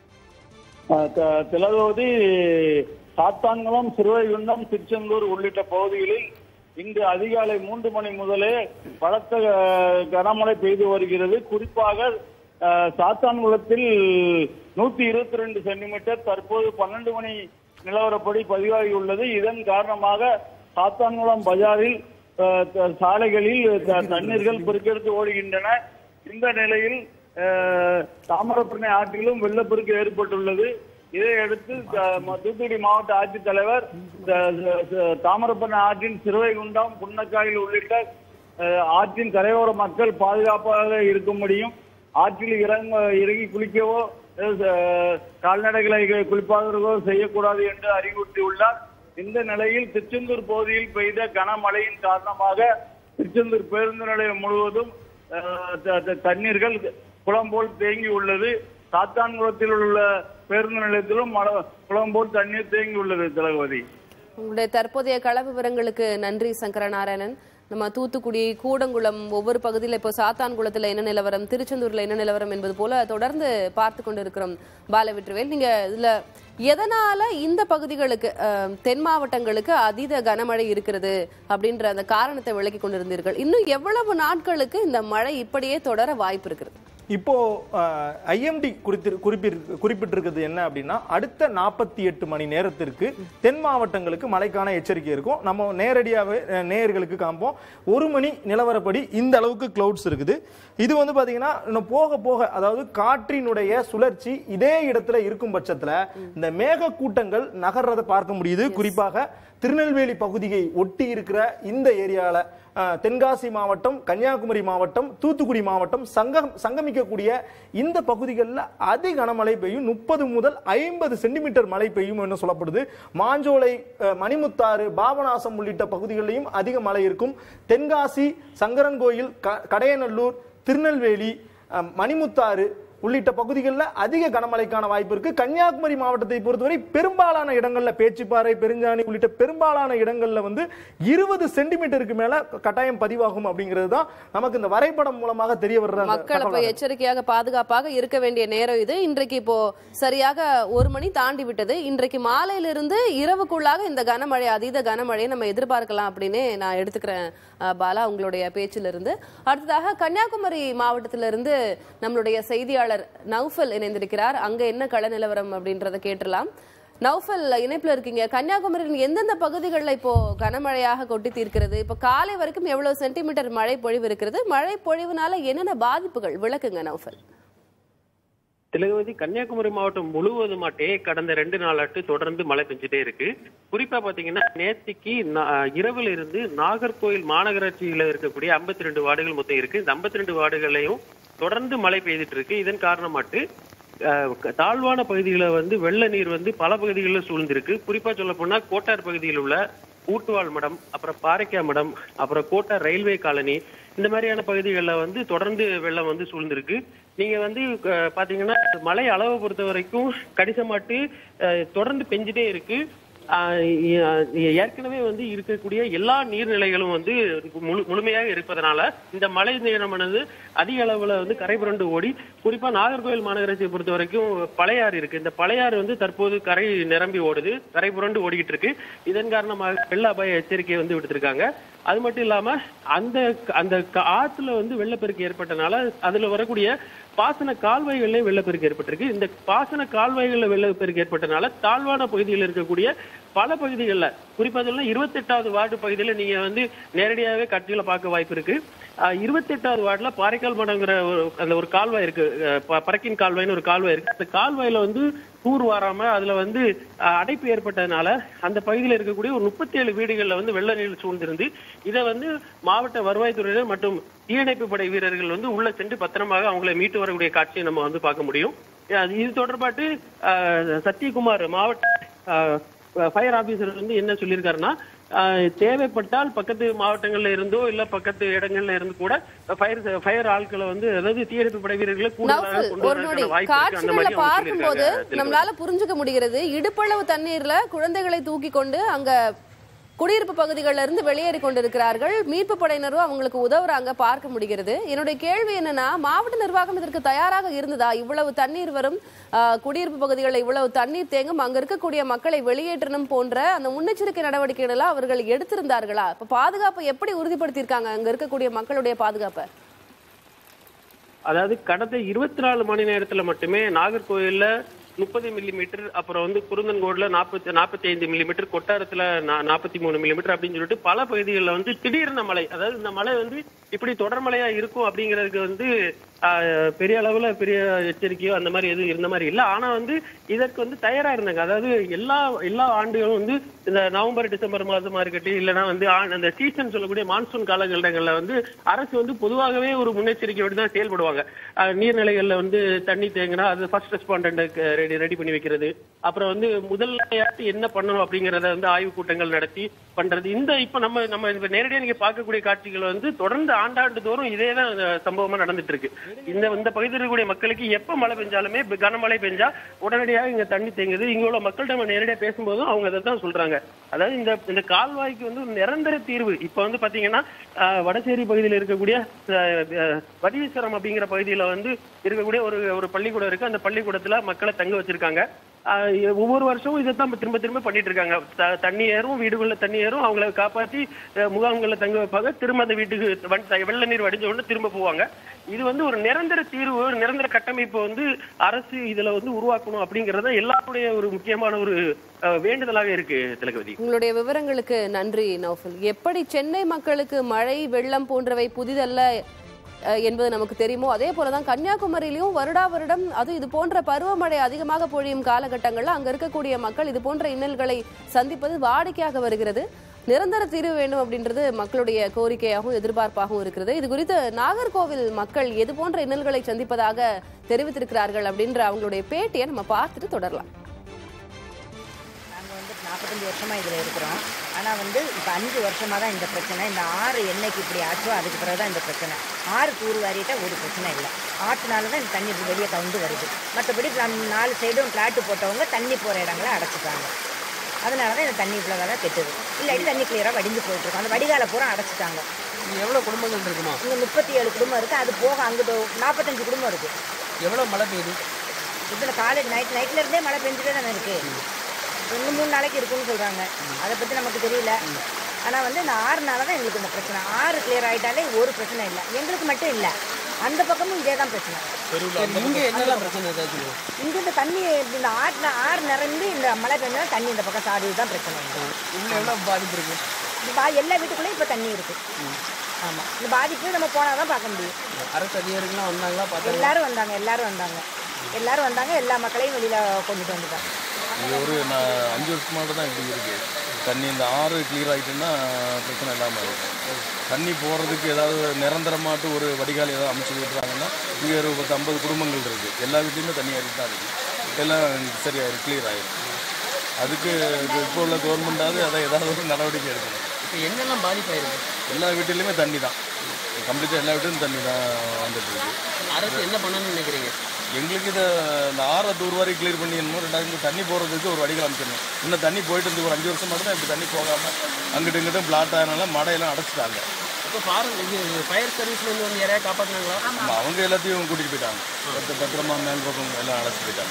Speaker 5: அஹ் த- திலகவதி சாத்தான்குளம் சிறுவைகுண்டம் திருச்செந்தூர் உள்ளிட்ட பகுதிகளில் இன்று அதிகாலை மூன்று மணி முதலே பலத்த அஹ், கனமழை பெய்து வருகிறது குறிப்பாக அஹ், சாத்தான்குளத்தில் நூத்தி இருபத்தி ரெண்டு சென்டிமீட்டர் தற்போது பன்னெண்டு மணி நிலவரப்படி பதிவாகியுள்ளது இதன் காரணமாக சாத்தான்குளம் பஜாரில் அஹ், த- சாலைகளில் த- தண்ணீர்கள் பெருக்கெடுத்து ஓடுகின்றன இந்த நிலையில் அஹ், தாமிரபரணி ஆற்றிலும் வெள்ளப்பெருக்கு ஏற்பட்டுள்ளது இதையடுத்து த- ம- தூத்துக்குடி மாவட்ட ஆட்சித்தலைவர் த- த- த- தாமிரபரணி ஆற்றின் சிறுவைகுண்டம் புன்னக்காயில் உள்ளிட்ட அஹ், ஆற்றின் கரையோர மக்கள் பாதுகாப்பாக இருக்கும்படியும் ஆற்றில் இறங்க இறங்கி குளிக்கவோ அஹ், கால்நடைகளை குளிப்பாதவர்களோ செய்யக்கூடாது என்று அறிவுறுத்தியுள்ளார் இந்த நிலையில் திருச்செந்தூர் பகுதியில் பெய்த கனமழையின் காரணமாக திருச்செந்தூர் பேருந்து நிலையம் முழுவதும் அஹ், த- த- தண்ணீர்கள் குளம் போல் தேங்கி உள்ளது சாத்தான்குளத்தில் உள்ள பேருந்து நிலையத்திலும் மழை குளம் போல் தண்ணீர் தேங்கி உள்ளது திலகவதி
Speaker 1: உங்களுடைய தற்போதைய கள விவரங்களுக்கு நன்றி சங்கரநாராயணன் நம்ம தூத்துக்குடி கூடங்குளம் ஒவ்வொரு பகுதியில் இப்போ சாத்தான்குளத்தில் என்ன நிலவரம் திருச்செந்தூர்ல என்ன நிலவரம் என்பது போல தொடர்ந்து பார்த்து கொண்டு இருக்கிறோம் பாலவிற்றுவேல் நீங்க இதுல எதனால இந்த பகுதிகளுக்கு அஹ், தென் மாவட்டங்களுக்கு அதீத கனமழை இருக்கிறது அப்படின்ற அந்த காரணத்தை விளக்கி கொண்டிருந்தீர்கள் இன்னும் எவ்வளவு நாட்களுக்கு இந்த மழை இப்படியே தொடர வாய்ப்பு இருக்கிறது
Speaker 2: இப்போ ஐஎம்டி குறித்து குறிப்பிட்டு குறிப்பிட்டிருக்கிறது என்ன அப்படின்னா அடுத்த நாற்பத்தி எட்டு மணி நேரத்திற்கு தென் மாவட்டங்களுக்கு மழைக்கான எச்சரிக்கை இருக்கும் நம்ம நேரடியாகவே அஹ், நேயர்களுக்கு காண்போம் ஒரு மணி நிலவரப்படி இந்த அளவுக்கு கிளவுட்ஸ் இருக்குது இது வந்து பாத்தீங்கன்னா இன்னும் போக போக அதாவது காற்றினுடைய சுழற்சி இதே இடத்துல இருக்கும் பட்சத்துல இந்த மேக கூட்டங்கள் நகர்றதை பார்க்க முடியுது குறிப்பாக திருநெல்வேலி பகுதியை ஒட்டி இருக்கிற இந்த ஏரியால அஹ், தென்காசி மாவட்டம் கன்னியாகுமரி மாவட்டம் தூத்துக்குடி மாவட்டம் சங்கம் சங்கமிக்கக்கூடிய இந்த பகுதிகளில் அதி கனமழை பெய்யும் முப்பது முதல் ஐம்பது சென்டிமீட்டர் மழை பெய்யும் என்று சொல்லப்படுது மாஞ்சோலை அஹ், மணிமுத்தாறு பாபநாசம் உள்ளிட்ட பகுதிகளிலும் அதிக மழை இருக்கும் தென்காசி சங்கரன்கோயில் க கடையநல்லூர் திருநெல்வேலி அஹ், மணிமுத்தாறு உள்ளிட்ட பகுதிகளில் அதிக கனமழைக்கான வாய்ப்பு இருக்கு கன்னியாகுமரி மாவட்டத்தை பொறுத்தவரை பெரும்பாலான இடங்கள்ல பேச்சிப்பாறை பெருஞ்சாணி உள்ளிட்ட பெரும்பாலான இடங்கள்ல வந்து இருபது சென்டிமீட்டருக்கு மேல கட்டாயம் பதிவாகும் அப்படிங்கிறது தான் நமக்கு இந்த வரைபடம் மூலமாக தெரிய வர்ற அந்த
Speaker 1: மக்கள் அப்ப
Speaker 2: தகவலாக
Speaker 1: எச்சரிக்கையாக பாதுகாப்பாக இருக்க வேண்டிய நேரம் இது இன்றைக்கு இப்போ சரியாக ஒரு மணி தாண்டி விட்டது இன்றைக்கு மாலையிலிருந்து இரவுக்குள்ளாக இந்த கனமழை அதீத கனமழையை நம்ம எதிர்பார்க்கலாம் அப்படின்னு நான் எடுத்துக்கிறேன் அஹ், பாலா உங்களுடைய பேச்சிலிருந்து அடுத்ததாக கன்னியாகுமரி மாவட்டத்திலிருந்து நம்மளுடைய செய்தியாளர் நௌஃபல் இணைந்திருக்கிறார் அங்க என்ன கள நிலவரம் அப்படின்றத கேட்டலாம் நௌஃபல் இணைப்புல இருக்கீங்க கன்னியாகுமரியின் எந்தெந்த பகுதிகளில் இப்போ கனமழையாக கொட்டி தீர்க்கிறது இப்போ காலை வரைக்கும் எவ்வளவு சென்டிமீட்டர் மழை பொழிவு இருக்கிறது மழை பொழிவுனால என்னென்ன பாதிப்புகள் விளக்குங்க நௌஃபல்
Speaker 6: திலகவதி கன்னியாகுமரி மாவட்டம் முழுவதுமாட்டே கடந்த ரெண்டு நாளாட்டு தொடர்ந்து மழை பெஞ்சிட்டே இருக்கு குறிப்பா பாத்தீங்கன்னா நேத்திக்கு நா- இரவுல இருந்து நாகர்கோயில் மாநகராட்சியில இருக்கக்கூடிய 52 ரெண்டு வார்டுகள் மொத்தம் இருக்கு இந்த 52 ரெண்டு வார்டுகளையும் தொடர்ந்து மழை பெய்துட்டு இருக்கு இதன் காரணமாட்டு அஹ், க- தாழ்வான பகுதிகளை வந்து வெள்ள நீர் வந்து பல பகுதிகளில் சூழ்ந்திருக்கு குறிப்பா சொல்ல போனா கோட்டார் பகுதியில் உள்ள ஊட்டுவாள் மடம் அப்புறம் பாறைக்கா மடம் அப்புறம் கோட்டார் ரயில்வே காலனி இந்த மாதிரியான பகுதிகளில் வந்து தொடர்ந்து வெள்ளம் வந்து சூழ்ந்திருக்கு நீங்க வந்து அஹ், பாத்தீங்கன்னா மழை அளவை பொறுத்த வரைக்கும் கணிசமாட்டு அஹ், தொடர்ந்து பெஞ்சிட்டே இருக்கு ஆஹ் ஏ- ஏற்கனவே வந்து இருக்கக்கூடிய எல்லா நீர்நிலைகளும் வந்து முழு முழுமையாக இருப்பதனால இந்த மழை நீரமானது அதிக அளவுல வந்து கரை புரண்டு ஓடி குறிப்பா நாகர்கோவில் மாநகராட்சியை பொறுத்த வரைக்கும் பழையாறு இருக்கு இந்த பழையாறு வந்து தற்போது கரை நிரம்பி ஓடுது கரை புரண்டு ஓடிக்கிட்டு இருக்கு இதன் காரணமாக வெள்ள அபாய எச்சரிக்கையை வந்து விடுத்திருக்காங்க அது மட்டும் இல்லாம அந்த அந்த கா- ஆத்துல வந்து வெள்ளப்பெருக்கு ஏற்பட்டனால அதுல வரக்கூடிய பாசன கால்வாய்கள்லயும் வெள்ளப்பெருக்கு ஏற்பட்டிருக்கு இந்த பாசன கால்வாய்கள்ல வெள்ளப்பெருக்கு ஏற்பட்டனால தாழ்வான பகுதியில் இருக்கக்கூடிய பல பகுதிகளில் குறிப்பா சொல்லலாம் இருபத்தெட்டாவது வார்டு பகுதியில் நீங்க வந்து நேரடியாகவே காட்சிகளை பார்க்க வாய்ப்பு இருக்கு இருபத்தெட்டாவது வார்டுல பாறைக்கால் மடங்கிற ஒரு அந்த ஒரு கால்வாய் இருக்கு அஹ் ப- பறக்கின் கால்வாய்னு ஒரு கால்வாய் இருக்கு அந்த கால்வாயில வந்து தூர் வாராம அதுல வந்து அஹ், அடைப்பு ஏற்பட்டதுனால அந்த பகுதியில் இருக்கக்கூடிய ஒரு முப்பத்தி ஏழு வீடுகள்ல வந்து வெள்ள நீர் சூழ்ந்திருந்து இதை வந்து மாவட்ட வருவாய்த்துறையினர் மற்றும் தீயணைப்பு படை வீரர்கள் வந்து உள்ள சென்று பத்திரமாக அவங்களை மீட்டு வரக்கூடிய காட்சியை நம்ம வந்து பார்க்க முடியும் அஹ், இது தொடர்பாட்டு அஹ், சத்யகுமார் மாவட்ட ஃபயர் ஆபீசர் வந்து என்ன சொல்லியிருக்காருன்னா அஹ், தேவைப்பட்டால் பக்கத்து மாவட்டங்கள்ல இருந்தோ இல்ல பக்கத்து இடங்கள்ல இருந்து கூட ஃபயர் ஃபயர் ஆட்களை வந்து அதாவது தீயணைப்பு படை வீரர்களை கூடுதலாக
Speaker 1: நௌஃபல்
Speaker 6: கொண்டு
Speaker 1: ஒரு நொடி
Speaker 6: வரதுக்கான வாய்ப்பு இருக்கு அந்த
Speaker 1: காட்சிகளை
Speaker 6: மாதிரி அவங்க
Speaker 1: பார்க்கும்போது
Speaker 6: சொல்லியிருக்காங்க
Speaker 1: நம்மளால புரிஞ்சுக்க முடிகிறது இடுப்பளவு தண்ணீர்ல குழந்தைகளை தூக்கி கொண்டு அங்க குடியிருப்பு பகுதிகளில் இருந்து வெளியேறி கொண்டிருக்கிறார்கள் மீட்பு படையினரும் அவங்களுக்கு உதவுறாங்க பார்க்க முடிகிறது என்னுடைய கேள்வி என்னன்னா மாவட்ட நிர்வாகம் இதற்கு தயாராக இருந்ததா இவ்வளவு தண்ணீர் வரும் ஆஹ், குடியிருப்பு பகுதிகளில் இவ்வளவு தண்ணீர் தேங்கும் அங்க இருக்கக்கூடிய மக்களை வெளியேற்றணும் போன்ற அந்த முன்னெச்சரிக்கை நடவடிக்கைகளை அவர்கள் எடுத்திருந்தார்களா இப்ப பாதுகாப்பை எப்படி உறுதிப்படுத்தியிருக்காங்க அங்க இருக்கக்கூடிய மக்களுடைய பாதுகாப்பை
Speaker 6: அதாவது கடந்த இருபத்தி நாலு மணி நேரத்துல மட்டுமே நாகர்கோயில்ல முப்பது மில்லிமீட்டர் அப்புறம் வந்து குருந்தன்கோடுல நாற்பத்தி நாற்பத்தி ஐந்து மில்லிமீட்டர் கொட்டாரத்துல நாற்பத்தி மூணு மில்லிமீட்டர் அப்படின்னு சொல்லிட்டு பல பகுதிகளில் வந்து திடீர்னு மழை அதாவது இந்த மழை வந்து இப்படி தொடர் மழையா இருக்கும் அப்படிங்கிறதுக்கு வந்து ஆஹ், பெரிய அளவுல பெரிய எச்சரிக்கையோ அந்த மாதிரி எதுவும் இருந்த மாதிரி இல்லை ஆனா வந்து இதற்கு வந்து தயாரா இருந்தாங்க அதாவது எல்லா எல்லா ஆண்டுகளும் வந்து இந்த நவம்பர் டிசம்பர் மாதமா இருக்கட்டும் இல்லைன்னா வந்து ஆ- அந்த சீசன் சொல்லக்கூடிய மான்சூன் காலகட்டங்கள்ல வந்து அரசு வந்து பொதுவாகவே ஒரு முன்னெச்சரிக்கையோடு தான் செயல்படுவாங்க ஆஹ், நீர்நிலைகள்ல வந்து தண்ணி தேங்கினா அது ஃபர்ஸ்ட் ரெஸ்பாண்டன்ட் ரெடி ரெடி பண்ணி வைக்கிறது அப்புறம் வந்து முதல்லையாட்டு என்ன பண்ணணும் அப்படிங்கறத வந்து ஆய்வு கூட்டங்கள் நடத்தி பண்றது இந்த இப்ப நம்ம நம்ம இப்ப நேரடியா நீங்க பார்க்கக்கூடிய காட்சிகள் வந்து தொடர்ந்து ஆண்டாண்டு தோறும் இதே தான் சம்பவமா நடந்துட்டு இருக்கு இந்த இந்த பகுதியில் இருக்கக்கூடிய மக்களுக்கு எப்ப மழை பெஞ்சாலுமே இப்ப கனமழை பெஞ்சா உடனடியாக இங்க தண்ணி தேங்குது இங்க உள்ள மக்கள்கிட்ட நம்ம நேரடியா பேசும்போதும் அவங்க அதை தான் சொல்றாங்க அதாவது இந்த இந்த கால்வாய்க்கு வந்து ஒரு நிரந்தர தீர்வு இப்ப வந்து பாத்தீங்கன்னா ஆஹ், வடசேரி பகுதியில் இருக்கக்கூடிய ஆஹ், ஆஹ், வடீஸ்வரம் அப்படிங்கிற பகுதியில வந்து இருக்கக்கூடிய ஒரு ஒரு பள்ளிக்கூடம் இருக்கு அந்த பள்ளிக்கூடத்துல மக்களை தங்க வச்சிருக்காங்க ஆஹ் ஒவ்வொரு வருஷமும் இதைத்தான் திரும்ப திரும்ப பண்ணிட்டு இருக்காங்க த- தண்ணி ஏறும் வீடுகள்ல தண்ணி ஏறும் அவங்கள காப்பாத்தி அஹ், முகாம்கள்ல தங்க வைப்பாங்க திரும்ப அந்த வீட்டுக்கு வடி- த- வெள்ள நீர் வடிஞ்ச உடனே திரும்ப போவாங்க இது வந்து ஒரு நிரந்தர தீர்வு ஒரு நிரந்தர கட்டமைப்பை வந்து அரசு இதுல வந்து உருவாக்கணும் அப்படிங்கறத எல்லாருடைய ஒரு முக்கியமான ஒரு அஹ், வேண்டுதலாக இருக்கு திலகவதி
Speaker 1: உங்களுடைய விவரங்களுக்கு நன்றி நௌஃபல் எப்படி சென்னை மக்களுக்கு மழை வெள்ளம் போன்றவை புதிதல்ல அஹ், என்பது நமக்கு தெரியுமோ அதே போலதான் கன்னியாகுமரியிலும் வருடா வருடம் அது இது போன்ற பருவமழை அதிகமாக பொழியும் காலகட்டங்கள்ல அங்க இருக்கக்கூடிய மக்கள் இது போன்ற இன்னல்களை சந்திப்பது வாடிக்கையாக வருகிறது நிரந்தர தீர்வு வேண்டும் அப்படின்றது மக்களுடைய கோரிக்கையாகவும் எதிர்பார்ப்பாகவும் இருக்கிறது இது குறித்து நாகர்கோவில் மக்கள் எது போன்ற இன்னல்களை சந்திப்பதாக தெரிவித்திருக்கிறார்கள் அப்படின்ற அவங்களுடைய பேட்டியை நம்ம பார்த்துட்டு தொடரலாம்
Speaker 7: நாங்கள் வந்து நாற்பத்தஞ்சு வருஷமாக இதில் இருக்கிறோம் ஆனால் வந்து இப்போ அஞ்சு வருஷமாக தான் இந்த பிரச்சனை இந்த ஆறு என்னைக்கு இப்படி ஆச்சோ அதுக்கு பிறகு தான் இந்த பிரச்சனை ஆறு தூர் வாரிட்டா ஒரு பிரச்சனை இல்லை ஆற்றுனால தான் இந்த தண்ணி இப்படி வெளியே கவுந்து வருது மற்றபடி நம்ம நாலு சைடும் ஃப்ளாட்டு போட்டவங்க தண்ணி போகிற இடங்களை அடைச்சிட்டாங்க அதனால தான் இந்த தண்ணி இவ்வளோ தான் கெட்டுது இல்லாட்டி தண்ணி கிளியராக வடிஞ்சு போயிட்டுருக்கோம் அந்த வடிகால பூரா அடைச்சிட்டாங்க
Speaker 8: இங்க எவ்வளவு குடும்பங்கள் இருக்குமா
Speaker 7: இங்கே முப்பத்தி ஏழு குடும்பம் இருக்குது அது போக அங்கிட்டு நாற்பத்தஞ்சு குடும்பம் இருக்குது
Speaker 8: எவ்வளவு மழை பெய்யுது
Speaker 7: இதில் காலேஜ் நைட் நைட்ல இருந்தே மழை பெஞ்சுட்டே தானே இருக்கு ரெண்டு மூணு நாளைக்கு இருக்குன்னு சொல்றாங்க அதை பத்தி நமக்கு தெரியல ஆனா வந்து இந்த ஆறுனால தான் எங்களுக்கு இந்த பிரச்சனை ஆறு கிளியர் ஆயிட்டாலே ஒரு பிரச்சனை இல்லை எங்களுக்கு மட்டும் இல்லை அந்த பக்கமும் இதே தான் பிரச்சனை
Speaker 8: இங்க என்னெல்லாம் பிரச்சனை ஏதாச்சும்
Speaker 7: இங்க இந்த தண்ணி இந்த ஆறு ஆறு நிரம்பி இந்த மழை பெஞ்சா தண்ணி இந்த பக்கம் சாடுது தான் பிரச்சனை
Speaker 8: உள்ள எவ்வளவு பாதிப்பு இருக்கு
Speaker 7: இந்த பா எல்லா வீட்டுக்குள்ளேயும் இப்போ தண்ணி இருக்கு ஆமா இந்த பாதிப்பு நம்ம போனால் தான் பார்க்க முடியும்
Speaker 8: அரசு அதிகாரிகள்லாம் வந்தாங்களா பார்த்தா
Speaker 7: எல்லாரும் வந்தாங்க எல்லாரும் வந்தாங்க எல்லாரும் வந்தாங்க எல்லா மக்களையும் வெளியில கொண்டுட்டு வந்துட்டாங்க
Speaker 9: இது ஒரு நான் அஞ்சு வருஷமாக தான் இப்படி இருக்குது தண்ணி இந்த ஆறு கிளியர் ஆகிட்டுன்னா பிரச்சனை இல்லாமல் இருக்கும் தண்ணி போகிறதுக்கு ஏதாவது நிரந்தரமாட்டு ஒரு வடிகால் ஏதாவது அமைச்சு விட்டுறாங்கன்னா இங்கே ஒரு பத்து ஐம்பது குடும்பங்கள் இருக்குது எல்லா வீட்லேயுமே தண்ணி ஆகிட்டு தான் இருக்குது எல்லாம் சரியாயிரும் கிளியர் ஆயிரும் அதுக்கு இது இப்போ உள்ள கவர்மெண்ட்டாவது அதை ஏதாவது ஒரு நடவடிக்கை எடுக்கணும்
Speaker 8: இப்போ எங்கெல்லாம் பாதிப்பாயிருக்கு
Speaker 9: எல்லா வீட்டிலையுமே தண்ணி தான் கம்ப்ளீட்டாக எல்லா வீட்டிலும் தண்ணி தான் வந்துட்டு இருக்கு
Speaker 8: அரசு என்ன பண்ணணும்னு நினைக்கிறீங்க
Speaker 9: எங்களுக்கு இதை இந்த ஆறை தூர்வாரி கிளியர் பண்ணி என்னமோ ரெண்டாயிரம் தண்ணி போகிறதுக்கு ஒரு வடிகள் அமைச்சிடணும் இன்னும் தண்ணி போயிட்டு இருந்து ஒரு அஞ்சு வருஷம் மட்டும் தான் இப்படி தண்ணி போகாமல் அங்கிட்டு இங்கிட்டும் பிளாட் ஆகிறனால மடையெல்லாம் அடைச்சிட்டாங்க
Speaker 8: இப்போ ஃபாரஸ்ட் இது ஃபயர் சர்வீஸ்லேருந்து வந்து யாரையா காப்பாற்றினாங்களா
Speaker 9: ஆமா, அவங்க எல்லாத்தையும் கூட்டிகிட்டு போயிட்டாங்க பத்து பத்திரமா மேல் பக்கம் எல்லாம் அழைச்சி போயிட்டாங்க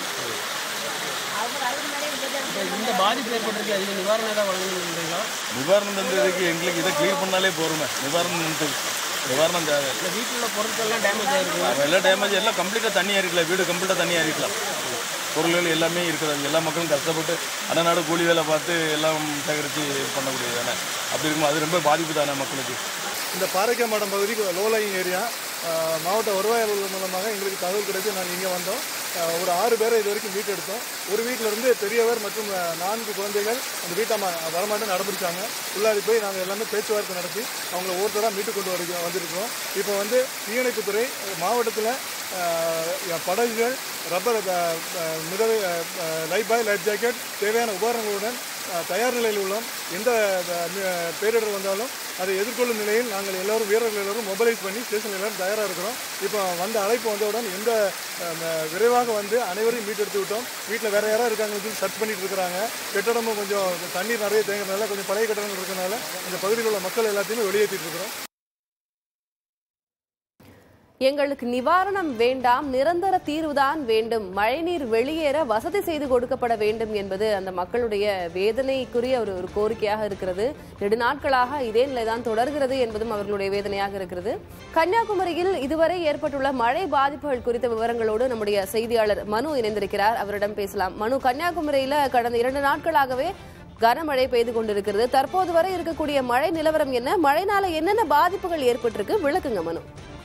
Speaker 8: இப்போ இந்த பாதிப்பு ஏற்பட்டிருக்கு அதுக்கு நிவாரணம் ஏதாவது வழங்கணுன்றீங்களா
Speaker 9: நிவாரணம் தந்ததுக்கு எங்களுக்கு இதை கிளியர் பண்ணாலே போருமே நிவாரணம் நிவாரணம் தேவை
Speaker 8: இல்லை வீட்டில் உள்ள பொருட்கள்லாம் டேமேஜ் ஆயிருக்கு
Speaker 9: அவன் எல்லா டேமேஜ் எல்லாம் கம்ப்ளீட்டாக தண்ணி ஏறிக்கலாம் வீடு கம்ப்ளீட்டாக தண்ணி ஏறிக்கலாம் பொருள்கள் எல்லாமே இருக்குது எல்லா மக்களும் கஷ்டப்பட்டு அண்ணநாடு கூலி வேலை பார்த்து எல்லாம் சேகரித்து பண்ணக்கூடியது தானே அப்படி இருக்கும்போது அது ரொம்ப பாதிப்பு தானே மக்களுக்கு
Speaker 10: இந்த பாறைக்காமாடம் பகுதி லோலைங் ஏரியா ஆஹ், மாவட்ட வருவாய் அலுவலர் மூலமாக எங்களுக்கு தகவல் கிடைத்து நாங்கள் இங்கே வந்தோம் ஆஹ், ஒரு ஆறு பேரை இது வரைக்கும் மீட்டெடுத்தோம் ஒரு வீட்டில் இருந்து பெரியவர் மற்றும் ஆஹ், நான்கு குழந்தைகள் அந்த வீட்டை ம- வரமாட்டேன் நடந்துருக்காங்க உள்ளாடி போய் நாங்கள் எல்லாமே பேச்சுவார்த்தை நடத்தி அவங்கள ஒருத்தராக மீட்டு கொண்டு வர வந்திருக்கோம் இப்போ வந்து தீயணைப்புத்துறை மாவட்டத்தில் படகுகள் ரப்பர் ஆஹ், ஆஹ், மிதவை லைஃப் பாய் லைஃப் ஜாக்கெட் தேவையான உபகரணங்களுடன் ஆஹ், தயார் நிலையில் உள்ளோம் எந்த ஆஹ், மி- பேரிடர் வந்தாலும் அதை எதிர்கொள்ளும் நிலையில் நாங்கள் எல்லாரும் வீரர்கள் எல்லாரும் மொபைலைஸ் பண்ணி ஸ்டேஷன் எல்லாரும் தயாராக இருக்கிறோம் இப்போ வந்த அழைப்பு வந்தவுடன் எந்த ஆஹ், ம- விரைவாக வந்து அனைவரையும் மீட்டெடுத்து விட்டோம் வீட்டில் வேற யாராவது இருக்காங்கன்னு சர்ச் பண்ணிட்டு இருக்கிறாங்க கட்டடமும் கொஞ்சம் தண்ணீர் நிறைய தேங்குறதுனால கொஞ்சம் பழைய கட்டடங்கள் இருக்கிறதுனால இந்த பகுதியில் உள்ள மக்கள் எல்லாத்தையுமே வெளியேற்றிட்டு இருக்கிறோம்
Speaker 1: எங்களுக்கு நிவாரணம் வேண்டாம் நிரந்தர தீர்வுதான் வேண்டும் மழைநீர் வெளியேற வசதி செய்து கொடுக்கப்பட வேண்டும் என்பது அந்த மக்களுடைய வேதனைக்குரிய ஒரு ஒரு கோரிக்கையாக இருக்கிறது நெடுநாட்களாக இதே நிலைதான் தொடர்கிறது என்பதும் அவர்களுடைய வேதனையாக இருக்கிறது கன்னியாகுமரியில் இதுவரை ஏற்பட்டுள்ள மழை பாதிப்புகள் குறித்த விவரங்களோடு நம்முடைய செய்தியாளர் மனு இணைந்திருக்கிறார் அவரிடம் பேசலாம் மனு கன்னியாகுமரியில கடந்த இரண்டு நாட்களாகவே கனமழை பெய்து கொண்டிருக்கிறது தற்போது வரை இருக்கக்கூடிய மழை நிலவரம் என்ன மழைனால என்னென்ன பாதிப்புகள் ஏற்பட்டிருக்கு விளக்குங்க மனு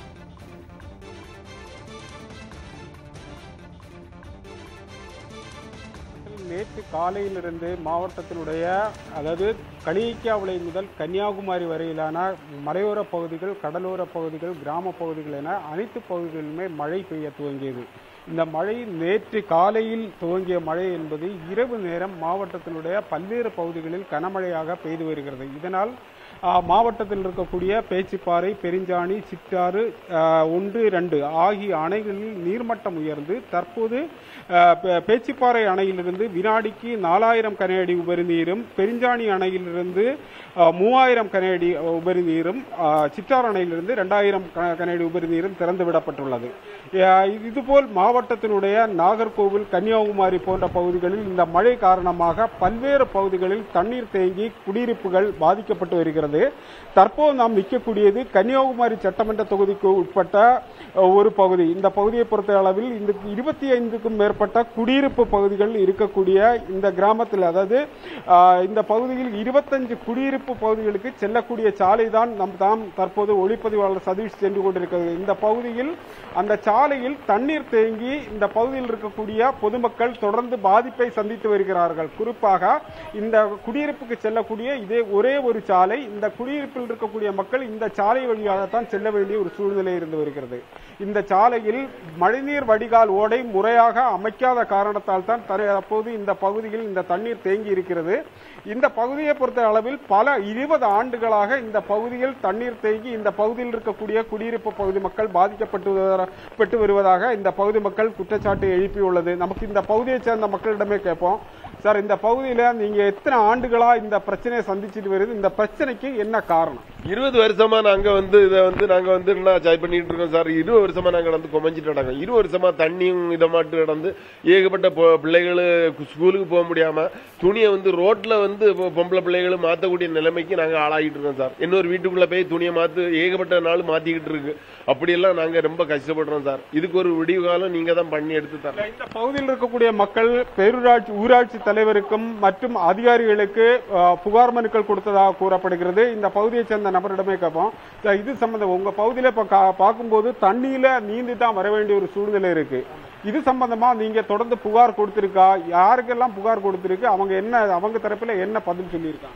Speaker 11: நேற்று காலையிலிருந்து மாவட்டத்தினுடைய அதாவது களியக்காவிளை முதல் கன்னியாகுமரி வரையிலான மலையோர பகுதிகள் கடலோர பகுதிகள் கிராம பகுதிகள் என அனைத்து பகுதிகளிலுமே மழை பெய்ய துவங்கியது இந்த மழை நேற்று காலையில் துவங்கிய மழை என்பது இரவு நேரம் மாவட்டத்தினுடைய பல்வேறு பகுதிகளில் கனமழையாக பெய்து வருகிறது இதனால் ஆ, மாவட்டத்தில் இருக்கக்கூடிய பேச்சிப்பாறை பெருஞ்சாணி சிற்றாறு ஆ, ஒன்று ரெண்டு ஆகிய அணைகளில் நீர்மட்டம் உயர்ந்து தற்போது ஆ, பே- பேச்சிப்பாறை அணையிலிருந்து வினாடிக்கு நாலாயிரம் கனஅடி உபரி நீரும் பெருஞ்சாணி அணையிலிருந்து ஆ, மூவாயிரம் கனஅடி உபரி நீரும் ஆ, சிற்றாறு அணையிலிருந்து ரெண்டாயிரம் கனஅடி உபரி நீரும் திறந்து விடப்பட்டுள்ளது ஆ, இதுபோல் மாவட்டத்தினுடைய நாகர்கோவில் கன்னியாகுமரி போன்ற பகுதிகளில் இந்த மழை காரணமாக பல்வேறு பகுதிகளில் தண்ணீர் தேங்கி குடியிருப்புகள் பாதிக்கப்பட்டு வருகிறது தற்போது நாம் நிற்கக்கூடியது கன்னியாகுமரி சட்டமன்ற தொகுதிக்கு உட்பட்ட அஹ், ஒரு பகுதி இந்த பகுதியை பொறுத்த அளவில் இந்த இருபத்தி ஐந்துக்கும் மேற்பட்ட குடியிருப்பு பகுதிகள் இருக்கக்கூடிய இந்த கிராமத்தில் அதாவது ஆஹ், இந்த பகுதியில் இருபத்தஞ்சு குடியிருப்பு பகுதிகளுக்கு செல்லக்கூடிய சாலை தான் நம் தாம் தற்போது ஒளிப்பதிவாளர் சதீஷ் சென்று கொண்டிருக்கிறது இந்த பகுதியில் அந்த சாலையில் தண்ணீர் தேங்கி இந்த பகுதியில் இருக்கக்கூடிய பொதுமக்கள் தொடர்ந்து பாதிப்பை சந்தித்து வருகிறார்கள் குறிப்பாக இந்த குடியிருப்புக்கு செல்லக்கூடிய இதே ஒரே ஒரு சாலை இந்த குடியிருப்பில் இருக்கக்கூடிய மக்கள் இந்த சாலை வழியாகத்தான் செல்ல வேண்டிய ஒரு சூழ்நிலை இருந்து வருகிறது இந்த சாலையில் மழைநீர் வடிகால் ஓடை முறையாக அமைக்காத காரணத்தால் தான் தற்போது இந்த பகுதியில் இந்த தண்ணீர் தேங்கி இருக்கிறது இந்த பகுதியை பொறுத்த அளவில் பல இருபது ஆண்டுகளாக இந்த பகுதியில் தண்ணீர் தேங்கி இந்த பகுதியில் இருக்கக்கூடிய குடியிருப்பு பகுதி மக்கள் பாதிக்கப்பட்டு வருவதா- பட்டு வருவதாக இந்த பகுதி மக்கள் குற்றச்சாட்டு எழுப்பியுள்ளது நமக்கு இந்த பகுதியைச் சேர்ந்த மக்களிடமே கேட்போம் சார் இந்த பகுதியில நீங்க எத்தனை ஆண்டுகளா இந்த பிரச்சனையை சந்திச்சுட்டு வருது இந்த பிரச்சனைக்கு என்ன காரணம்
Speaker 12: இருபது வருஷமா நாங்க வந்து இதை வந்து நாங்க வந்து என்ன ஜாய் பண்ணிட்டு இருக்கோம் சார் இருபது வருஷமா நாங்க வந்து குமைஞ்சிட்டு நடக்கோம் இருபது வருஷமா தண்ணியும் இதை மாட்டு நடந்து ஏகப்பட்ட பொ- பிள்ளைகள் ஸ்கூலுக்கு போக முடியாம துணியை வந்து ரோட்ல வந்து பொ- பொம்பளை பிள்ளைகள் மாத்தக்கூடிய நிலைமைக்கு நாங்க ஆளாகிட்டு இருக்கோம் சார் இன்னொரு வீட்டுக்குள்ள போய் துணியை மாத்து ஏகப்பட்ட நாள் மாத்திக்கிட்டு இருக்கு அப்படியெல்லாம் நாங்க ரொம்ப கஷ்டப்படுறோம் சார் இதுக்கு ஒரு விடிவு காலம் நீங்க தான் பண்ணி எடுத்து தரணும்
Speaker 11: இந்த பகுதியில் இருக்கக்கூடிய மக்கள் பேரூராட்சி ஊராட்சி தலைவருக்கும் மற்றும் அதிகாரிகளுக்கு அஹ், புகார் மனுக்கள் கொடுத்ததாக கூறப்படுகிறது இந்த பகுதியை சேர்ந்த நபரிடமே கேட்போம் சார், இது சம்பந்தம் உங்க பகுதியில இப்ப கா- பார்க்கும்போது தண்ணியில நீந்தி தான் வர வேண்டிய ஒரு சூழ்நிலை இருக்கு இது சம்பந்தமா நீங்க தொடர்ந்து புகார் கொடுத்திருக்கா யாருக்கெல்லாம் புகார் கொடுத்திருக்கு அவங்க என்ன அவங்க தரப்புல என்ன பதில் சொல்லியிருக்காங்க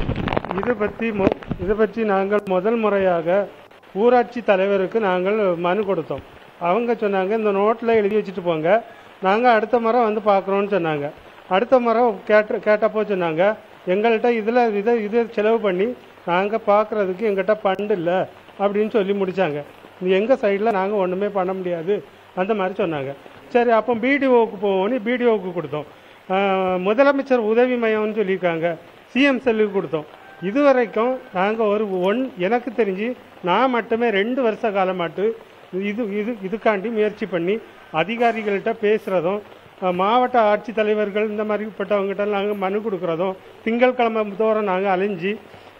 Speaker 13: இது பற்றி மொ இதை பற்றி நாங்கள் முதல் முறையாக ஊராட்சி தலைவருக்கு நாங்கள் மனு கொடுத்தோம் அவங்க சொன்னாங்க இந்த நோட்டில் எழுதி வச்சுட்டு போங்க நாங்கள் அடுத்த முறை வந்து பார்க்குறோன்னு சொன்னாங்க அடுத்த முறை கேட்ட கேட்டப்போ சொன்னாங்க எங்கள்கிட்ட இதில் இதை இதை செலவு பண்ணி நாங்கள் பார்க்குறதுக்கு எங்கிட்ட ஃபண்ட் இல்லை அப்படின்னு சொல்லி முடித்தாங்க எங்கள் சைடில் நாங்கள் ஒன்றுமே பண்ண முடியாது அந்த மாதிரி சொன்னாங்க சரி அப்போ பிடிஓவுக்கு போவோன்னு பிடிஓவுக்கு கொடுத்தோம் ஆஹ் முதலமைச்சர் உதவி மையம்னு சொல்லியிருக்காங்க சிஎம் செல்லுக்கு கொடுத்தோம் இதுவரைக்கும் நாங்கள் ஒரு ஒன் எனக்கு தெரிஞ்சு நான் மட்டுமே ரெண்டு வருஷ காலமாட்டு இது இது இதுக்காண்டி முயற்சி பண்ணி அதிகாரிகள்கிட்ட பேசுகிறதும் மாவட்ட ஆட்சித்தலைவர்கள் இந்த மாதிரிப்பட்டவங்ககிட்ட நாங்கள் மனு கொடுக்குறதும் திங்கட்கிழமை தோறும் நாங்கள் அலைஞ்சி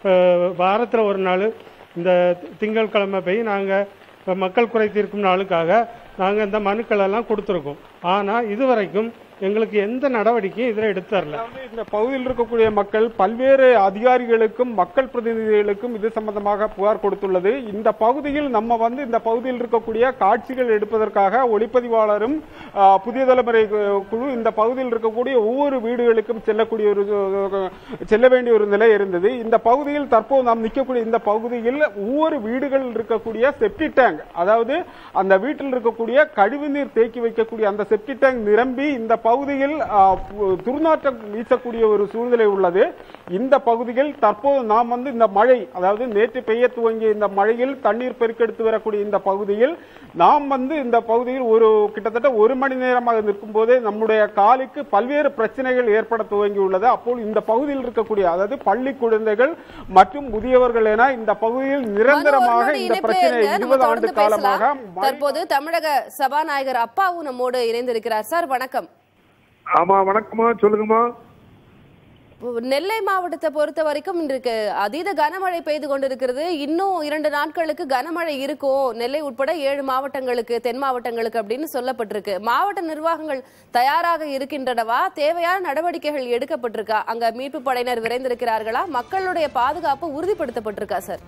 Speaker 13: வாரத்தில் ஒரு நாள் இந்த திங்கட்கிழமை போய் நாங்கள் மக்கள் குறை தீர்க்கும் நாளுக்காக நாங்கள் இந்த மனுக்கள் எல்லாம் கொடுத்துருக்கோம் ஆனால் இதுவரைக்கும் எங்களுக்கு எந்த நடவடிக்கையும் இதில் எடுத்து தரல
Speaker 11: அதாவது இந்த பகுதியில் இருக்கக்கூடிய மக்கள் பல்வேறு அதிகாரிகளுக்கும் மக்கள் பிரதிநிதிகளுக்கும் இது சம்பந்தமாக புகார் கொடுத்துள்ளது இந்த பகுதியில் நம்ம வந்து இந்த பகுதியில் இருக்கக்கூடிய காட்சிகள் எடுப்பதற்காக ஒளிப்பதிவாளரும் ஆ, புதிய தலைமுறை கு- குழு இந்த பகுதியில் இருக்கக்கூடிய ஒவ்வொரு வீடுகளுக்கும் செல்லக்கூடிய ஒரு செல்ல வேண்டிய ஒரு நிலை இருந்தது இந்த பகுதியில் தற்போது நாம் நிற்கக்கூடிய இந்த பகுதியில் ஒவ்வொரு வீடுகளில் இருக்கக்கூடிய செப்டி டேங்க் அதாவது அந்த வீட்டில் இருக்கக்கூடிய கழிவுநீர் தேக்கி வைக்கக்கூடிய அந்த செப்டி டேங்க் நிரம்பி இந்த பகுதியில் ஆ, பு- துர்நாற்றம் வீசக்கூடிய ஒரு சூழ்நிலை உள்ளது இந்த பகுதியில் தற்போது நாம் வந்து இந்த மழை அதாவது நேற்று பெய்ய துவங்கிய இந்த மழையில் தண்ணீர் பெருக்கெடுத்து வரக்கூடிய இந்த பகுதியில் நாம் வந்து இந்த பகுதியில் ஒரு கிட்டத்தட்ட ஒரு மணி நேரமாக நிற்கும் போதே நம்முடைய காலுக்கு பல்வேறு பிரச்சனைகள் ஏற்பட துவங்கியுள்ளது அப்போது இந்த பகுதியில் இருக்கக்கூடிய அதாவது பள்ளி குழந்தைகள் மற்றும் முதியவர்கள் என இந்த பகுதியில் நிரந்தரமாக
Speaker 1: மனோரமோடு
Speaker 11: இந்த
Speaker 1: இணைப்பிலே
Speaker 11: பிரச்சனை
Speaker 1: இருங்க. நம்ம
Speaker 11: இருபது ஆண்டு
Speaker 1: தொடர்ந்து
Speaker 11: காலமாக
Speaker 1: பேசலாம். தற்போது தமிழக சபாநாயகர் அப்பாவு நம்மோடு இணைந்திருக்கிறார் சார் வணக்கம்
Speaker 14: ஆமா வணக்கம்மா சொல்லுங்கம்மா
Speaker 1: நெல்லை மாவட்டத்தை பொறுத்த வரைக்கும் இன்றைக்கு அதீத கனமழை பெய்து கொண்டிருக்கிறது இன்னும் இரண்டு நாட்களுக்கு கனமழை இருக்கும் நெல்லை உட்பட ஏழு மாவட்டங்களுக்கு தென் மாவட்டங்களுக்கு அப்படின்னு சொல்லப்பட்டிருக்கு மாவட்ட நிர்வாகங்கள் தயாராக இருக்கின்றனவா தேவையான நடவடிக்கைகள் எடுக்கப்பட்டிருக்கா அங்க மீட்பு படையினர் விரைந்திருக்கிறார்களா மக்களுடைய பாதுகாப்பு உறுதிப்படுத்தப்பட்டிருக்கா சார்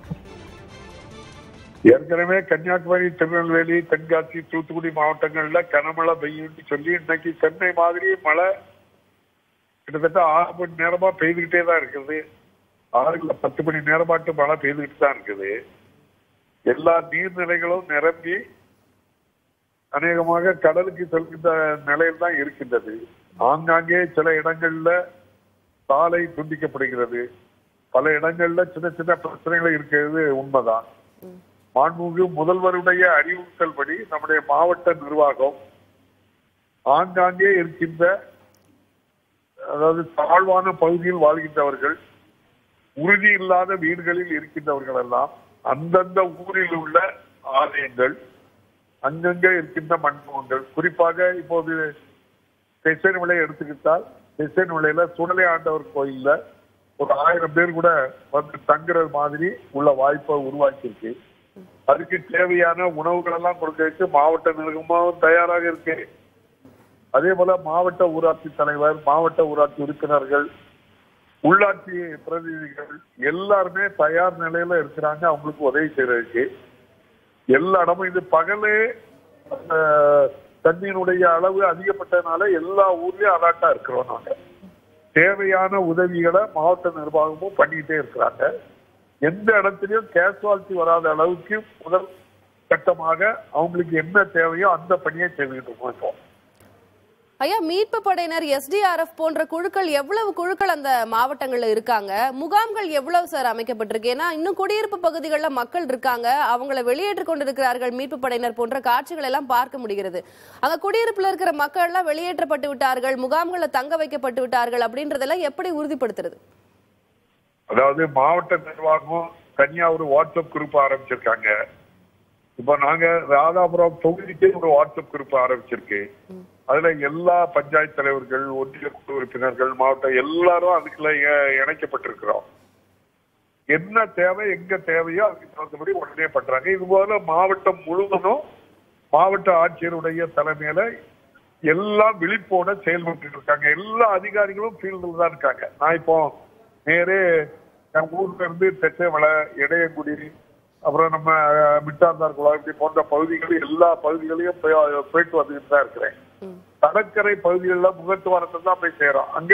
Speaker 14: ஏற்கனவே கன்னியாகுமரி திருநெல்வேலி தென்காசி தூத்துக்குடி மாவட்டங்கள்ல கனமழை பெய்யும்னு சொல்லி இன்னைக்கு சென்னை மாதிரி மழை கிட்டத்தட்ட ஆறு மணி நேரமா பெய்துகிட்டே தான் இருக்குது ஆறுல பத்து மணி நேரமாட்டு மழை பெய்துகிட்டு தான் இருக்குது எல்லா நீர்நிலைகளும் நிரம்பி அநேகமாக கடலுக்கு செல்கின்ற நிலையில் தான் இருக்கின்றது ஆங்காங்கே சில இடங்கள்ல சாலை துண்டிக்கப்படுகிறது பல இடங்கள்ல சின்ன சின்ன பிரச்சனைகள் இருக்கிறது உண்மைதான் மாண்புமிகு முதல்வருடைய அறிவுறுத்தல்படி நம்முடைய மாவட்ட நிர்வாகம் ஆங்காங்கே இருக்கின்ற அதாவது தாழ்வான பகுதியில் வாழ்கின்றவர்கள் உறுதி இல்லாத வீடுகளில் இருக்கின்றவர்கள் எல்லாம் அந்தந்த ஊரில் உள்ள ஆலயங்கள் அங்கங்க இருக்கின்ற மண்டபங்கள் குறிப்பாக இப்போது தெசன் விலை எடுத்துக்கிட்டால் தெசன் விலையில சுடலை ஆண்டவர் கோயில்ல ஒரு ஆயிரம் பேர் கூட வந்து தங்குற மாதிரி உள்ள வாய்ப்பை உருவாக்கியிருக்கு அதுக்கு தேவையான உணவுகள் எல்லாம் கொடுக்கறதுக்கு மாவட்ட நிர்வாகமும் தயாராக இருக்கு அதே போல மாவட்ட ஊராட்சி தலைவர் மாவட்ட ஊராட்சி உறுப்பினர்கள் உள்ளாட்சி பிரதிநிதிகள் எல்லாருமே தயார் நிலையில இருக்கிறாங்க அவங்களுக்கு உதவி செய்யறதுக்கு எல்லா இடமும் இது பகலே அந்த தண்ணீருடைய அளவு அதிகப்பட்டதுனால எல்லா ஊர்லயும் அலர்ட்டா இருக்கிறோம் நாங்க தேவையான உதவிகளை மாவட்ட நிர்வாகமும் பண்ணிக்கிட்டே இருக்கிறாங்க எந்த இடத்துலயும் கேசுவாலிட்டி வராத அளவுக்கு முதல் கட்டமாக அவங்களுக்கு என்ன தேவையோ அந்த பணியை செய்துக்கிட்டு இருக்கோம் இப்போ
Speaker 1: ஐயா மீட்பு படையினர் எஸ்டிஆர்எஃப் போன்ற குழுக்கள் எவ்வளவு குழுக்கள் அந்த மாவட்டங்கள்ல இருக்காங்க முகாம்கள் எவ்வளவு சார் அமைக்கப்பட்டிருக்கு ஏன்னா இன்னும் குடியிருப்பு பகுதிகளில் மக்கள் இருக்காங்க அவங்கள வெளியேற்றி கொண்டிருக்கிறார்கள் மீட்பு படையினர் போன்ற காட்சிகள் எல்லாம் பார்க்க முடிகிறது அங்க குடியிருப்புல இருக்கிற மக்கள் எல்லாம் வெளியேற்றப்பட்டு விட்டார்கள் முகாம்களில் தங்க வைக்கப்பட்டு விட்டார்கள் அப்படின்றதெல்லாம் எப்படி உறுதிப்படுத்துறது
Speaker 14: அதாவது மாவட்ட நிர்வாகம் தனியா ஒரு வாட்ஸ்அப் குரூப் ஆரம்பிச்சிருக்காங்க இப்ப நாங்க ராதாபுரம் தொகுதிக்கு ஒரு வாட்ஸ்அப் குரூப் ஆரம்பிச்சிருக்கு அதுல எல்லா பஞ்சாயத்து தலைவர்கள் ஒன்றிய குழு உறுப்பினர்கள் மாவட்ட எல்லாரும் அதுக்குள்ள இ- இணைக்கப்பட்டிருக்கிறோம் என்ன தேவை எங்க தேவையோ அதுக்கு தகுந்தபடி உடனே பண்றாங்க இது போல மாவட்டம் முழுவதும் மாவட்ட ஆட்சியருடைய தலைமையில எல்லாம் விழிப்போட செயல்பட்டு இருக்காங்க எல்லா அதிகாரிகளும் ஃபீல்டில் தான் இருக்காங்க நான் இப்போ நேரே என் ஊர்ல இருந்து தெச்சமலை இடையங்குடி அப்புறம் நம்ம அஹ், மிட்டாந்தார் குளம் இப்படி போன்ற பகுதிகள் எல்லா பகுதிகளையும் போய்- போயிட்டு வந்துட்டு தான் இருக்கிறேன் கடற்கரை பகுதிகளில் முகத்துவாரத்தை தான் போய் செய்யறோம் அங்க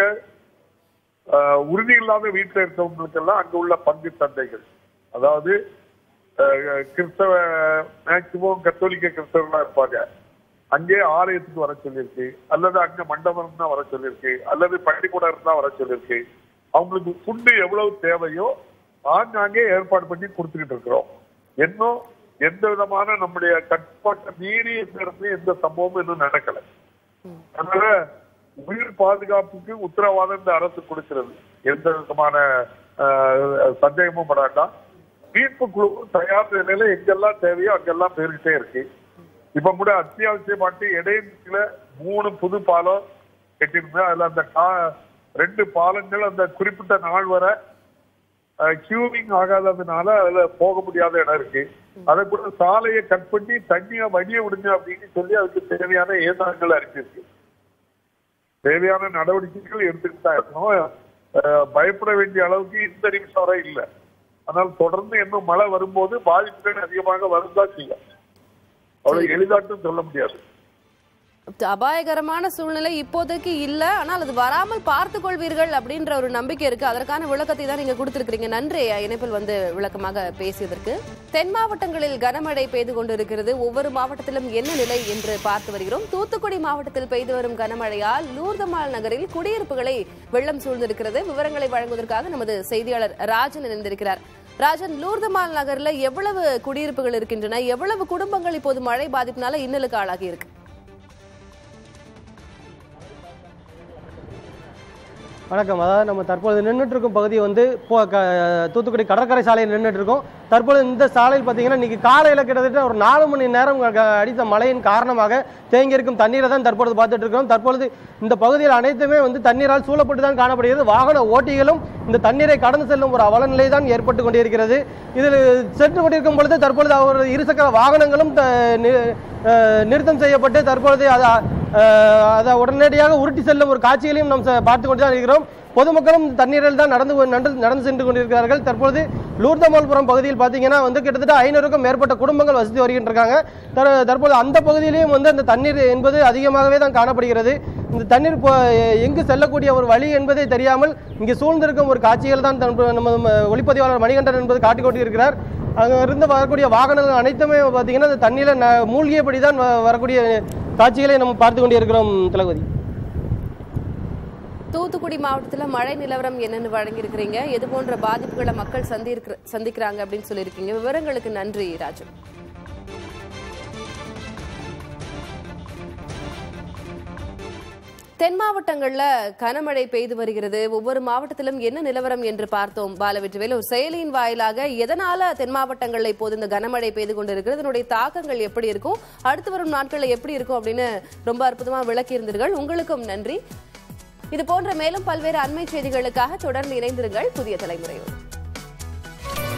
Speaker 14: அஹ், உறுதி இல்லாத வீட்டுல இருக்கவங்களுக்கு எல்லாம் அங்க உள்ள பங்கு தந்தைகள் அதாவது அஹ், கிறிஸ்தவ மேக்சிமம் கத்தோலிக்க கிறிஸ்தவர்களா இருப்பாங்க அங்கே ஆலயத்துக்கு வர சொல்லியிருக்கு அல்லது அங்க மண்டபம் தான் வர சொல்லியிருக்கு அல்லது பள்ளிக்கூடம் இருந்தா வர சொல்லியிருக்கு அவங்களுக்கு ஃபுட்டு எவ்வளவு தேவையோ ஆங்காங்கே ஏற்பாடு பண்ணி கொடுத்துக்கிட்டு இருக்கிறோம் இன்னும் எந்த விதமான நம்முடைய கட்டுப்பாட்டை மீறி எந்த இடத்துலயும் எந்த சம்பவமும் இன்னும் நடக்கல அதனால உயிர் பாதுகாப்புக்கு உத்தரவாதம் இந்த அரசு கொடுக்கிறது எந்த விதமான ஆஹ், சந்தேகமும் படாட்டா மீட்பு குழு தயார் நிலையில எங்கெல்லாம் தேவையோ அங்கெல்லாம் போயிருக்கிட்டே இருக்கு இப்ப கூட அத்தியாவசியமாட்டு இடையில மூணு புது பாலம் கட்டியிருந்தேன் அதுல அந்த கா- ரெண்டு பாலங்கள் அந்த குறிப்பிட்ட நாள் வரை கியூவிங் ஆகாததுனால அதுல போக முடியாத இடம் இருக்கு அதை கூட சாலையை கட் பண்ணி தண்ணியை வழிய விடுங்க அப்படின்னு சொல்லி அதுக்கு தேவையான இயந்திரங்கள் அனுப்பியிருக்கு தேவையான நடவடிக்கைகள் எடுத்துக்கிட்டு தான் இருக்கணும் அஹ், பயப்பட வேண்டிய அளவுக்கு இந்த நிமிஷம் வரை இல்லை ஆனால் தொடர்ந்து இன்னும் மழை வரும்போது பாதிப்புகள் அதிகமாக வரும்தான் செய்யும் அவ்வளவு எளிதாட்டும் சொல்ல முடியாது
Speaker 1: அபாயகரமான சூழ்நிலை இப்போதைக்கு இல்ல ஆனால் அது வராமல் பார்த்துக் கொள்வீர்கள் அப்படின்ற ஒரு நம்பிக்கை இருக்கு அதற்கான விளக்கத்தை தான் நீங்க கொடுத்திருக்கிறீங்க நன்றி ஐயா, இணைப்பில் வந்து விளக்கமாக பேசியதற்கு தென் மாவட்டங்களில் கனமழை பெய்து கொண்டிருக்கிறது ஒவ்வொரு மாவட்டத்திலும் என்ன நிலை என்று பார்த்து வருகிறோம் தூத்துக்குடி மாவட்டத்தில் பெய்து வரும் கனமழையால் லூர்தமால் நகரில் குடியிருப்புகளை வெள்ளம் சூழ்ந்திருக்கிறது விவரங்களை வழங்குவதற்காக நமது செய்தியாளர் ராஜன் இணைந்திருக்கிறார் ராஜன் லூர்தமால் நகர்ல எவ்வளவு குடியிருப்புகள் இருக்கின்றன எவ்வளவு குடும்பங்கள் இப்போது மழை பாதிப்பினால இன்னலுக்கு ஆளாகி இருக்கு
Speaker 15: வணக்கம் அதாவது நம்ம தற்பொழுது நின்றுட்டு இருக்கும் பகுதி வந்து இப்போ க தூத்துக்குடி கடற்கரை சாலையில் நின்றுட்டு இருக்கோம் தற்பொழுது இந்த சாலையில் பார்த்தீங்கன்னா இன்னைக்கு காலையில் கிட்டத்தட்ட ஒரு நாலு மணி நேரம் க- அடித்த மழையின் காரணமாக தேங்கி இருக்கும் தண்ணீரை தான் தற்பொழுது பார்த்துட்டு இருக்கோம் தற்பொழுது இந்த பகுதியில் அனைத்துமே வந்து தண்ணீரால் சூழப்பட்டு தான் காணப்படுகிறது வாகன ஓட்டிகளும் இந்த தண்ணீரை கடந்து செல்லும் ஒரு அவல நிலை தான் ஏற்பட்டு கொண்டிருக்கிறது இதில் சென்று கொண்டிருக்கும் பொழுது தற்பொழுது அவர் இருசக்கர வாகனங்களும் த- நி- அஹ் நிறுத்தம் செய்யப்பட்டு தற்பொழுது அதை அஹ் அதை உடனடியாக உருட்டி செல்லும் ஒரு காட்சிகளையும் நாம் ச- பார்த்து கொண்டு தான் இருக்கிறோம் பொதுமக்களும் தண்ணீரில் தான் நடந்து கொ- நடந்து நடந்து சென்று கொண்டிருக்கிறார்கள் தற்பொழுது லூர்தமால்புரம் பகுதியில் பார்த்தீங்கன்னா வந்து கிட்டத்தட்ட ஐநூறுக்கும் மேற்பட்ட குடும்பங்கள் வசித்து வருகின்றாங்க தர- தற்போது அந்த பகுதியிலையும் வந்து அந்த தண்ணீர் என்பது அதிகமாகவே தான் காணப்படுகிறது இந்த தண்ணீர் இப்போ எங்கு செல்லக்கூடிய ஒரு வழி என்பதை தெரியாமல் இங்கு சூழ்ந்திருக்கும் ஒரு காட்சிகள் தான் தன் நம்ம நம்ம ஒளிப்பதிவாளர் மணிகண்டன் என்பது காட்டிக் கொண்டிருக்கிறார் அங்கே இருந்து வரக்கூடிய வாகனங்கள் அனைத்துமே பார்த்தீங்கன்னா அந்த தண்ணியில் ந மூழ்கியபடி தான் வ- வரக்கூடிய காட்சிகளை நம்ம பார்த்து கொண்டிருக்கிறோம் திலகவதி
Speaker 1: தூத்துக்குடி மாவட்டத்துல மழை நிலவரம் என்னன்னு வழங்கியிருக்கிறீங்க எது போன்ற பாதிப்புகளை மக்கள் சந்திருக்கிற சந்திக்கிறாங்க அப்படின்னு சொல்லியிருக்கீங்க விவரங்களுக்கு நன்றி ராஜு தென் மாவட்டங்கள்ல கனமழை பெய்து வருகிறது ஒவ்வொரு மாவட்டத்திலும் என்ன நிலவரம் என்று பார்த்தோம் பாலவெற்றிவேல் ஒரு செயலியின் வாயிலாக எதனால தென் மாவட்டங்கள்ல இப்போது இந்த கனமழை பெய்து கொண்டிருக்கிறது இதனுடைய தாக்கங்கள் எப்படி இருக்கும் அடுத்து வரும் நாட்கள்ல எப்படி இருக்கும் அப்படின்னு ரொம்ப அற்புதமா விளக்கி இருந்தீர்கள் உங்களுக்கும் நன்றி இது போன்ற மேலும் பல்வேறு அண்மை செய்திகளுக்காக தொடர்ந்து இணைந்திருங்கள் புதிய தலைமுறையோடு